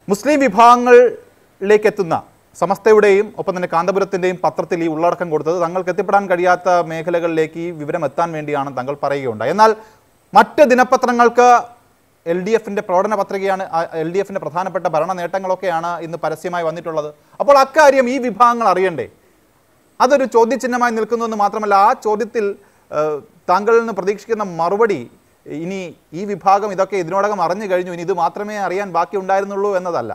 മുസ്ലിം വിഭാഗങ്ങളിലേക്ക് എത്തുന്ന സമസ്തയുടെയും ഒപ്പം തന്നെ കാന്തപുരത്തിൻ്റെയും പത്രത്തിൽ ഈ ഉള്ളടക്കം കൊടുത്തത് തങ്ങൾക്ക് എത്തിപ്പെടാൻ കഴിയാത്ത മേഖലകളിലേക്ക് ഈ വിവരം എത്താൻ വേണ്ടിയാണ് താങ്കൾ പറയുകയുണ്ടായി എന്നാൽ മറ്റ് ദിനപത്രങ്ങൾക്ക് എൽ ഡി എഫിൻ്റെ പ്രകടന പത്രികയാണ് എൽ ഡി എഫിൻ്റെ പ്രധാനപ്പെട്ട ഭരണ നേട്ടങ്ങളൊക്കെയാണ് ഇന്ന് പരസ്യമായി വന്നിട്ടുള്ളത് അപ്പോൾ അക്കാര്യം ഈ വിഭാഗങ്ങൾ അറിയണ്ടേ അതൊരു ചോദ്യചിഹ്നമായി നിൽക്കുന്നു എന്ന് മാത്രമല്ല ആ ചോദ്യത്തിൽ ഏഹ്, താങ്കളിൽ നിന്ന് പ്രതീക്ഷിക്കുന്ന മറുപടി ഇനി ഈ വിഭാഗം ഇതൊക്കെ ഇതിനോടകം അറിഞ്ഞു കഴിഞ്ഞു ഇനി ഇത് മാത്രമേ അറിയാൻ ബാക്കി ഉണ്ടായിരുന്നുള്ളൂ എന്നതല്ല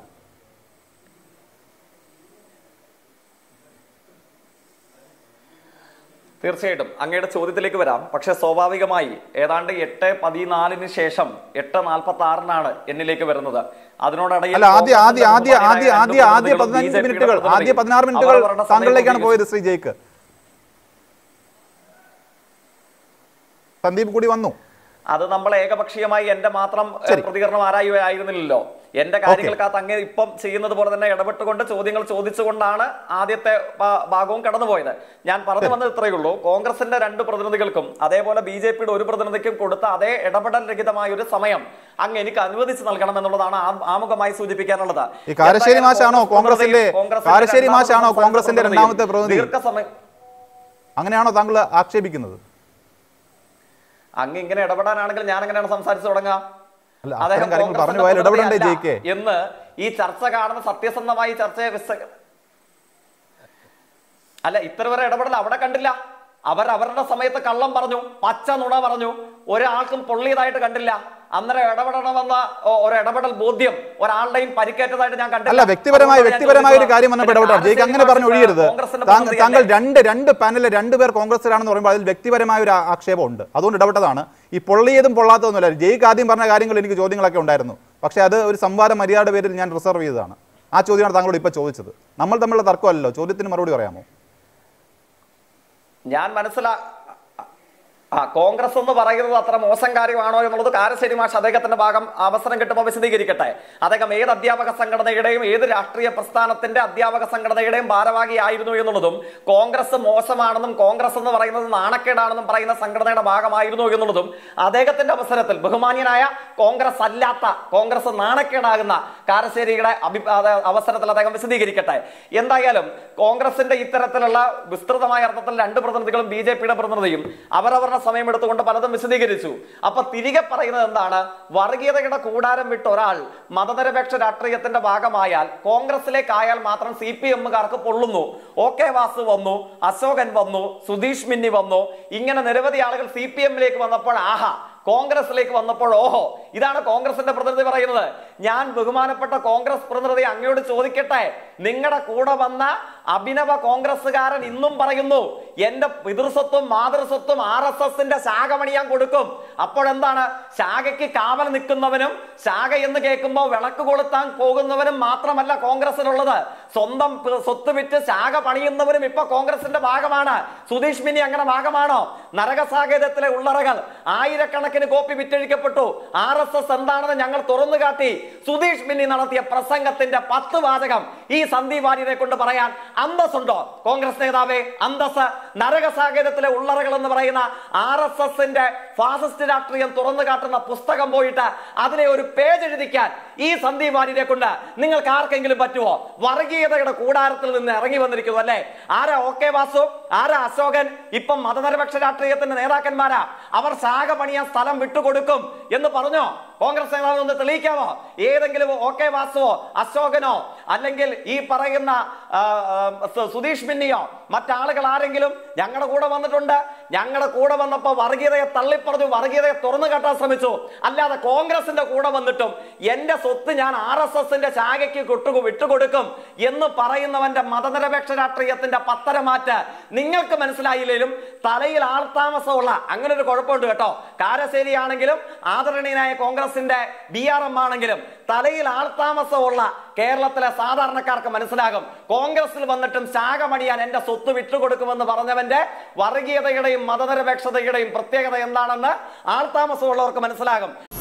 തീർച്ചയായിട്ടും അങ്ങയുടെ ചോദ്യത്തിലേക്ക് വരാം പക്ഷെ സ്വാഭാവികമായി ഏതാണ്ട് എട്ട് പതിനാലിന് ശേഷം എട്ട് നാൽപ്പത്തി ആറിനാണ് എന്നിലേക്ക് വരുന്നത് അതിനോടടയിൽ അല്ല ആദ്യ ആദ്യ ആദ്യ ആദ്യ കോൺഗ്രസിന്റെ ആദ്യ ആദ്യ രണ്ട് പതിനഞ്ച് പ്രതിനിധികളും മിനിറ്റുകൾ BJP യുടെ ആദ്യ പതിനാറ് പ്രതിനിധികളും മിനിറ്റുകൾ അവരവരുടെ സമയം താങ്കളിലേക്കാണ് ഉപയോഗിച്ച് പോയത് ശ്രീ ജയ്ക്ക് സന്ദീപ് കൂടി വന്നു അത് നമ്മൾ ഏകപക്ഷീയമായി എന്റെ മാത്രം ഏഹ്, ശരി. പ്രതികരണം ആരായുമായിരുന്നില്ലല്ലോ എന്റെ കാര്യങ്ങൾക്കകത്ത് അങ്ങ് ഇപ്പം ചെയ്യുന്നത് പോലെ തന്നെ ഇടപെട്ടുകൊണ്ട് ചോദ്യങ്ങൾ ചോദിച്ചുകൊണ്ടാണ് ആദ്യത്തെ ഭാ- ഭാഗവും കടന്നുപോയത് ഞാൻ പറഞ്ഞു വന്നത് ഇത്രയേ ഉള്ളൂ കോൺഗ്രസിന്റെ രണ്ട് പ്രതിനിധികൾക്കും അതേപോലെ ബി ജെ പിയുടെ ഒരു പ്രതിനിധിക്കും കൊടുത്ത അതേ ഇടപെടൽ രഹിതമായ ഒരു സമയം അങ്ങ് എനിക്ക് അനുവദിച്ച് നൽകണം എന്നുള്ളതാണ് ആ- ആമുഖമായി സൂചിപ്പിക്കാനുള്ളത് ഈ കാരശ്ശേരി എന്തായാലും മാഷാണോ കോൺഗ്രസ് കോൺഗ്രസിന്റെ കോൺഗ്രസിന്റെ കാരശ്ശേരി രണ്ടാമത്തെ മാഷാണോ സംസ്ഥാന കോൺഗ്രസിന്റെ പ്രതിനിധിയും രണ്ടാമത്തെ പ്രതിനിധി ദീർഘസമയം അങ്ങനെയാണോ താങ്കൾ ആക്ഷേപിക്കുന്നത് അങ്ങ് ഇങ്ങനെ ഇടപെടാനാണെങ്കിൽ ഞാൻ എങ്ങനെയാണ് സംസാരിച്ചു തുടങ്ങുക അല്ല, അദ്ദേഹം അത്തരം കാര്യങ്ങൾ കോൺഗ്രസിന്റെ പറഞ്ഞു പോയാൽ ഇടപെടണ്ടേ പ്രതിനിധിയല്ല ജയിക്കേ? എന്ന് ഈ ചർച്ച കാണുന്ന സത്യസന്ധമായി ചർച്ചയെ വിശ അല്ല ഇത്ര വരെ ഇടപെടൽ അവിടെ കണ്ടില്ല അവർ അവരുടെ സമയത്ത് കള്ളം പറഞ്ഞു പച്ച നുണ പറഞ്ഞു ഒരാൾക്കും പൊള്ളിയതായിട്ട് കണ്ടില്ല അന്നേരം ഇടപെടണമെന്ന ഒ- ഒരു ഇടപെടൽ ബോധ്യം ഒരാളുടെയും പരിക്കേറ്റതായിട്ട് ഞാൻ കണ്ടില്ല അല്ല വ്യക്തിപരമായ അതുകൊണ്ട് ഞാൻ വ്യക്തിപരമായ ഒരു ചോദിച്ചത് കാര്യം വന്നപ്പോൾ പിന്നെ ഇടപെടാം ജയിക്ക് അങ്ങനെ പറഞ്ഞു കാരശ്ശേരി ഒഴിയരുത് കോൺഗ്രസിന്റെ താങ്കൾ പ്രതിനിധി താങ്കൾ അല്ലേ? രണ്ട് രണ്ട് പാനലിലെ രണ്ട് പേർ കോൺഗ്രസിലാണെന്ന് പറയുമ്പോൾ അതിൽ വ്യക്തിപരമായ ഒരു ആ- ആക്ഷേപമുണ്ട് അതുകൊണ്ട് ഇടപെട്ടതാണ് ഈ പൊള്ളിയതും പൊള്ളാത്തതൊന്നുമല്ല ജയിക്ക് ആദ്യം പറഞ്ഞ കാര്യങ്ങൾ എനിക്ക് ചോദ്യങ്ങളൊക്കെ ഉണ്ടായിരുന്നു പക്ഷേ അത് ഒരു സംവാദ മര്യാദ പേരിൽ ഞാൻ റിസർവ് ചെയ്തതാണ് ആ ചോദ്യമാണ് താങ്കളോട് ഇപ്പോൾ ചോദിച്ചത് നമ്മൾ തമ്മിലുള്ള തർക്കമല്ലല്ലോ ചോദ്യത്തിന് മറുപടി പറയാമോ ഞാൻ മനസ്സിലാ ആ കോൺഗ്രസ് എന്ന് പറയുന്നത് അത്ര മോശം കാര്യമാണോ എന്നുള്ളത് കാരശ്ശേരി മാഷ് അദ്ദേഹത്തിന്റെ ഭാഗം അവസരം കിട്ടുമ്പോൾ വിശദീകരിക്കട്ടെ അദ്ദേഹം ഏത് അധ്യാപക സംഘടനയുടെയും ഏത് രാഷ്ട്രീയ പ്രസ്ഥാനത്തിന്റെ അധ്യാപക സംഘടനയുടെയും ഭാരവാഹിയായിരുന്നു എന്നുള്ളതും കോൺഗ്രസ് മോശമാണെന്നും കോൺഗ്രസ് എന്ന് പറയുന്നത് നാണക്കേടാണെന്നും പറയുന്ന സംഘടനയുടെ ഭാഗമായിരുന്നു എന്നുള്ളതും അദ്ദേഹത്തിന്റെ അവസരത്തിൽ ബഹുമാന്യനായ കോൺഗ്രസ് അല്ലാത്ത കോൺഗ്രസ് നാണക്കേടാകുന്ന കാരശ്ശേരിയുടെ അഭി അത് അവസരത്തിൽ അദ്ദേഹം വിശദീകരിക്കട്ടെ എന്തായാലും കോൺഗ്രസിന്റെ ഇത്തരത്തിലുള്ള വിസ്തൃതമായ അർത്ഥത്തിൽ രണ്ട് പ്രതിനിധികളും ബി ജെ പിയുടെ പ്രതിനിധിയും അവരവരുടെ സമയം എടുത്തുകൊണ്ട് പലതും വിശദീകരിച്ചു അപ്പൊ തിരികെ പറയുന്നത് എന്താണ് വർഗീയതയുടെ കൂടാരം വിട്ട് ഒരാൾ മതനിരപേക്ഷ രാഷ്ട്രീയത്തിന്റെ ഭാഗമായാൽ കോൺഗ്രസിലേക്കായാൽ മാത്രം സി പി എമ്മുകാർക്ക് പൊള്ളുന്നു ഒ കെ വാസു വന്നു അശോകൻ വന്നു സുധീഷ് മിന്നി വന്നു ഇങ്ങനെ നിരവധി ആളുകൾ സി പി എമ്മിലേക്ക് വന്നപ്പോൾ ആഹാ കോൺഗ്രസിലേക്ക് വന്നപ്പോൾ ഓഹോ ഇതാണ് കോൺഗ്രസിന്റെ പ്രതിനിധി പറയുന്നത് ഞാൻ ബഹുമാനപ്പെട്ട കോൺഗ്രസ് പ്രതിനിധി അങ്ങയോട് ചോദിക്കട്ടെ നിങ്ങളുടെ കൂടെ വന്ന അഭിനവ കോൺഗ്രസ്സുകാരൻ ഇന്നും പറയുന്നു എന്റെ പിതൃസ്വത്തും മാതൃസ്വത്തും ആർ എസ് എസിന്റെ ശാഖ പണിയാൻ കൊടുക്കും അപ്പോഴെന്താണ് ശാഖയ്ക്ക് കാവൽ നിൽക്കുന്നവനും ശാഖ എന്ന് കേൾക്കുമ്പോൾ വിളക്ക് കൊളുത്താൻ പോകുന്നവനും മാത്രമല്ല കോൺഗ്രസിനുള്ളത് സ്വന്തം പ് സ്വത്ത് വിറ്റ് ശാഖ പണിയുന്നവനും ഇപ്പൊ കോൺഗ്രസിന്റെ ഭാഗമാണ് സുധീഷ് മിനി അങ്ങനെ ഭാഗമാണോ നരകസാഗരത്തിലെ ഉള്ളറകൾ ആയിരക്കണക്കിന് കോപ്പി വിറ്റഴിക്കപ്പെട്ടു ആർ എസ് എസ് എന്താണെന്ന് ഞങ്ങൾ തുറന്നു കാട്ടി സുധീഷ് മിന്നി നടത്തിയ പ്രസംഗത്തിന്റെ പത്ത് വാചകം ഈ സന്ദീപ് വാര്യരെ കൊണ്ട് പറയാൻ അന്തസ്സുണ്ടോ കോൺഗ്രസ് നേതാവേ അന്തസ് നരകസാഗരത്തിലെ ഉള്ളറകൾ എന്ന് പറയുന്ന ആർ എസ് എസിന്റെ ഫാസിസ്റ്റ് രാഷ്ട്രീയം തുറന്നു കാട്ടുന്ന പുസ്തകം പോയിട്ട് അതിനെ ഒരു പേജ് എഴുതിക്കാൻ ഈ സന്ദീപ് വാര്യരെ കൊണ്ട് നിങ്ങൾക്ക് ആർക്കെങ്കിലും പറ്റുമോ വർഗീയതയുടെ കൂടാരത്തിൽ നിന്ന് ഇറങ്ങി വന്നിരിക്കുന്നു അല്ലേ ആരാ ഒ കെ വാസു ആരാ അശോകൻ ഇപ്പം മതനിരപേക്ഷ രാഷ്ട്രീയത്തിന്റെ നേതാക്കന്മാരാ അവർ ശാഖ പണിയാൻ സ്ഥലം വിട്ടുകൊടുക്കും എന്ന് പറഞ്ഞോ കോൺഗ്രസ് നേതാവ് ഒന്ന് തെളിയിക്കാമോ ഏതെങ്കിലും ഒ കെ വാസുവോ അശോകനോ അല്ലെങ്കിൽ ഈ പറയുന്ന ആ, ആ, സു- സുധീഷ് മിന്നിയോ മറ്റാളുകൾ ആരെങ്കിലും ഞങ്ങളുടെ കൂടെ വന്നിട്ടുണ്ട് ഞങ്ങളുടെ കൂടെ വന്നപ്പോ വർഗീയതയെ തള്ളിപ്പറഞ്ഞു വർഗീയതയെ തുറന്നു കാട്ടാൻ ശ്രമിച്ചു അല്ലാതെ കോൺഗ്രസിന്റെ കൂടെ വന്നിട്ടും എന്റെ സ്വത്ത് ഞാൻ ആർ എസ് എസിന്റെ ശാഖയ്ക്ക് കൊട്ടു വിട്ടുകൊടുക്കും എന്ന് പറയുന്നവന്റെ മതനിരപേക്ഷ രാഷ്ട്രീയത്തിന്റെ പത്തരമാറ്റ് നിങ്ങൾക്ക് മനസ്സിലായില്ലെങ്കിലും തലയിൽ ആൾതാമസമുള്ള അങ്ങനെ ഒരു കുഴപ്പമുണ്ട് കേട്ടോ കാരശ്ശേരി ആണെങ്കിലും ആദരണീയനായ കോൺഗ്രസിന്റെ ബി ആർ എം ആണെങ്കിലും തലയിൽ ആൾതാമസമുള്ള കേരളത്തിലെ സാധാരണക്കാർക്ക് മനസ്സിലാകും കോൺഗ്രസിൽ വന്നിട്ടും ശാഖ പണിയാൻ എന്റെ സ്വത്ത് വിട്ടുകൊടുക്കുമെന്ന് പറഞ്ഞവന്റെ വർഗീയതയുടെയും മതനിരപേക്ഷതയുടെയും പ്രത്യേകത എന്താണെന്ന് ആൾതാമസമുള്ളവർക്ക് മനസ്സിലാകും